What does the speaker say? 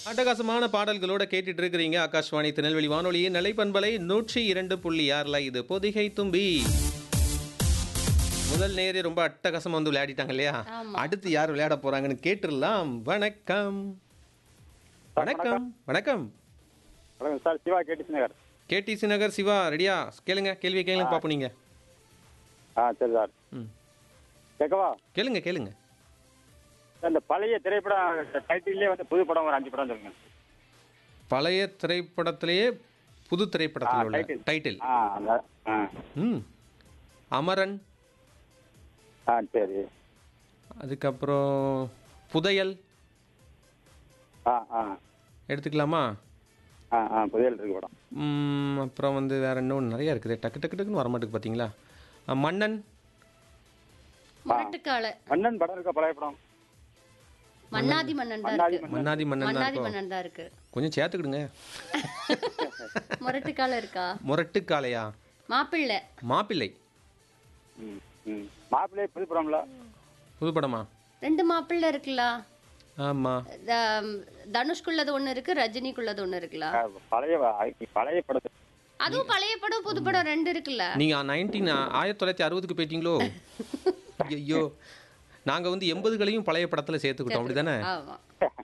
அட்டகாசமான பாடல்களோட கேட்டுட்டு இருக்கிறீங்க ஆகாஷ்வாணி திருநெல்வேலி வானொலியின் நிலைப்பண்பலை நூற்றி இரண்டு புள்ளி ஆறுல இது பொதிகை தும்பி முதல் நேரே ரொம்ப அட்டகாசமா வந்து விளையாடிட்டாங்க இல்லையா ஆமா. அடுத்து யார் விளையாட போறாங்கன்னு கேட்டுடலாம் வணக்கம் வணக்கம் வணக்கம் வணக்கம் sir Siva KTC Nagar KTC Nagar Siva ரெடியா கேளுங்க கேள்வி கேளுங்க பாப்போம் நீங்க ஆ சரி சார் ம் கேட்கவா கேளுங்க கேளுங்க சார் இந்த பழைய திரைப்படம் டைட்டிலே வந்து புது படம் ஒரு அஞ்சு படம் சொல்லுங்க பழைய திரைப்படத்திலேயே புது திரைப்படத்தில் உள்ள title. டைட்டில் ஆ அந்த ஆ ம் அமரன் ஆ சரி அதுக்கப்புறம் புதையல் ஆ ஆ எடுத்துக்கலாமா ஆ ஆ புதையல் இருக்கு படம் ம், அப்புறம் வந்து வேற இன்னும் நிறைய இருக்குது டக்கு டக்கு டக்குன்னு வர மாட்டேங்குது பார்த்தீங்களா அஹ், மன்னன் முரட்டுக்கால மன்னன் படம் இருக்கா பழைய படம் மன்னாதி மன்னன் தான் மன்னாதி இருக்கு மன்னாதி மன்னன் தான் மன்னாதி இருக்கும் மன்னன் தான் இருக்கு கொஞ்சம் சேர்த்துக்கிடுங்க முரட்டுக்கால இருக்கா முரட்டுக்காலையா மாப்பிள்ளை மாப்பிள்ளை ம் ம் மாப்பிள்ளையே புது படம்ல புது படமா ரெண்டு மாப்பிள்ளை இருக்குல்ல ஆமாம் த- தனுஷ்குள்ளது ஒண்ணு இருக்கு ரஜினிக்குள்ளது ஒண்ணு இருக்குல்ல ஆ, பழைய வ- பழைய படத்தை அதுவும் பழைய படம் புது படம் ரெண்டு இருக்குல்ல நீங்கள் நைன்டீன் ஆயிரத்தி தொள்ளாயிரத்தி அறுபதுக்கு போயிட்டீங்களோ ஐயோ நாங்கள் வந்து எண்பதுகளையும் பழைய படத்தில் சேர்த்துக்கிட்டோம் அப்படி தானே ஆமா